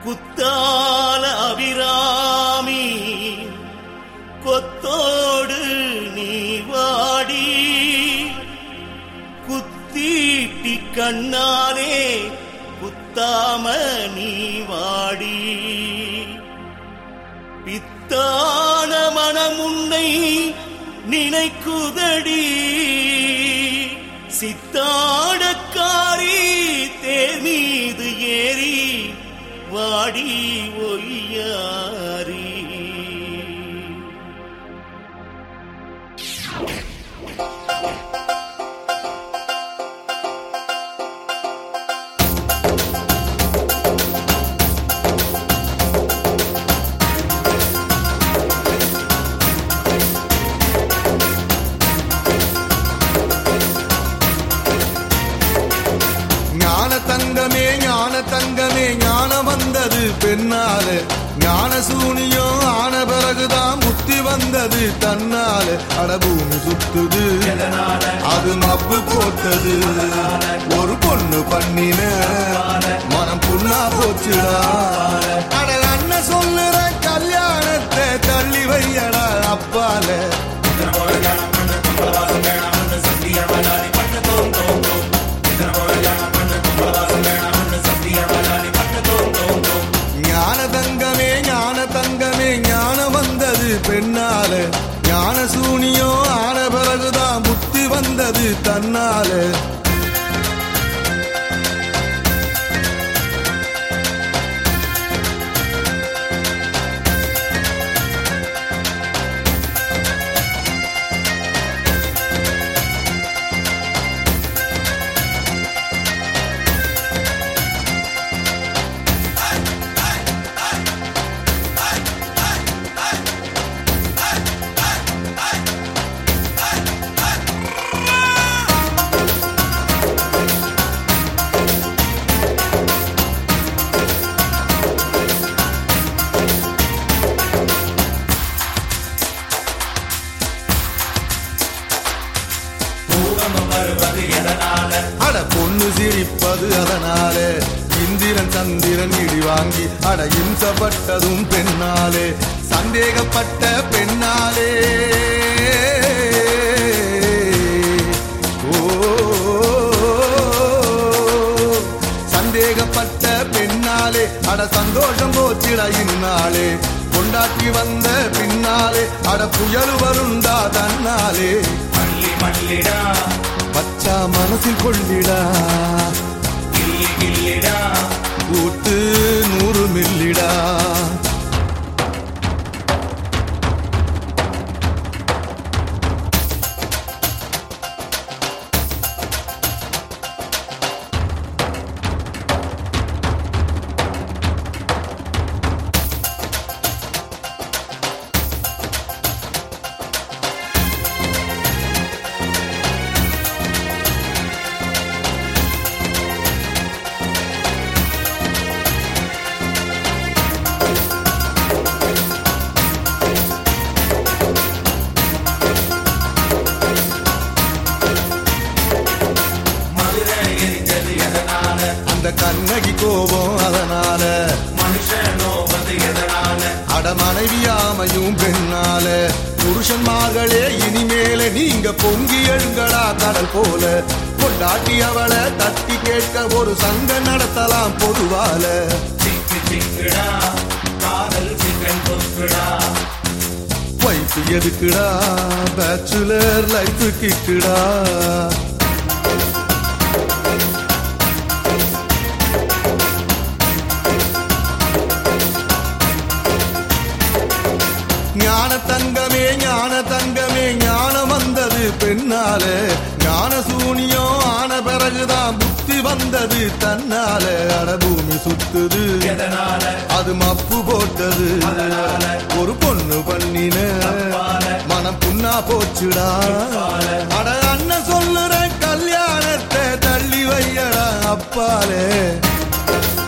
குத்தால அபிராமி கொத்தோடு நீ வாடி குத்தீட்டி கண்ணாலே குத்தாம நீ வாடி பித்தான மனம் உன்னை நினைக்குதடி சித்தாடக்காரி தேர் மீது ஏறி வாடி ஒய்யாரி ஞான தங்கமே ஞான தங்கமே ஞானம் வந்தது பெண்ணால ஞான சூனியம் ஆன பிறகுதான் முத்தி வந்தது தன்னால அடபூமி சுத்துது அது மப்பு போட்டது ஒரு பொண்ணு பண்ணின மனம் புண்ணா போச்சுடா அடல் அண்ணன் சொல்லுற கல்யாணத்தை தள்ளி வையடா அப்பால ஞான தங்கமே ஞான தங்கமே ஞானம் வந்தது பெண்ணால ஞான சூனியம் ஆன பிறகுதான் புத்தி வந்தது தன்னால அட பொண்ணு சிரிப்பது அதனால இந்திரன் சந்திரன் இடி வாங்கி அட இம்சப்பட்டதும் பெண்ணாலே சந்தேகப்பட்ட பெண்ணாலே ஓ சந்தேகப்பட்ட பெண்ணாலே அட சந்தோஷம் போச்சிட இந்நாளே கொண்டாட்டி வந்த பின்னாலே அட புயல் வருண்டா தன்னாலே மல்லி மல்லிடா பச்சா மனசில் கொள்ளிடா கில்லி கில்லிடா கூட்டு நூறு மில்லிடா மதுரை எரிஞ்சது எதனால அந்த கண்ணகி கோபம் அதனால மனுஷன் நோவது எதனால அட மனைவியாமையும் பெண்ணால புருஷன்மார்களே இனிமேல நீங்க பொங்கி எழுங்கடா கடல் போல கொண்டாட்டி அவளை தட்டி கேட்க ஒரு சங்கம் நடத்தலாம் பொதுவால சிக்கு சிக்குடா காதல் சிக்கன் தொக்குடா வைப்பு எதுக்குடா பேச்சுலர் லைஃப் கிக்குடா ஞான தங்கமே ஞான தங்கமே ஞானம் வந்தது பெண்ணால ஞான சூனியம் ஆன பிறகுதான் புத்தி வந்தது தன்னால அடபூமி சுத்துது எதனால அது மப்பு போட்டது ஒரு பொண்ணு பண்ணின மனம் புண்ணா போச்சுடா அட அண்ணன் சொல்லுற கல்யாணத்தை தள்ளி வையடா அப்பாலே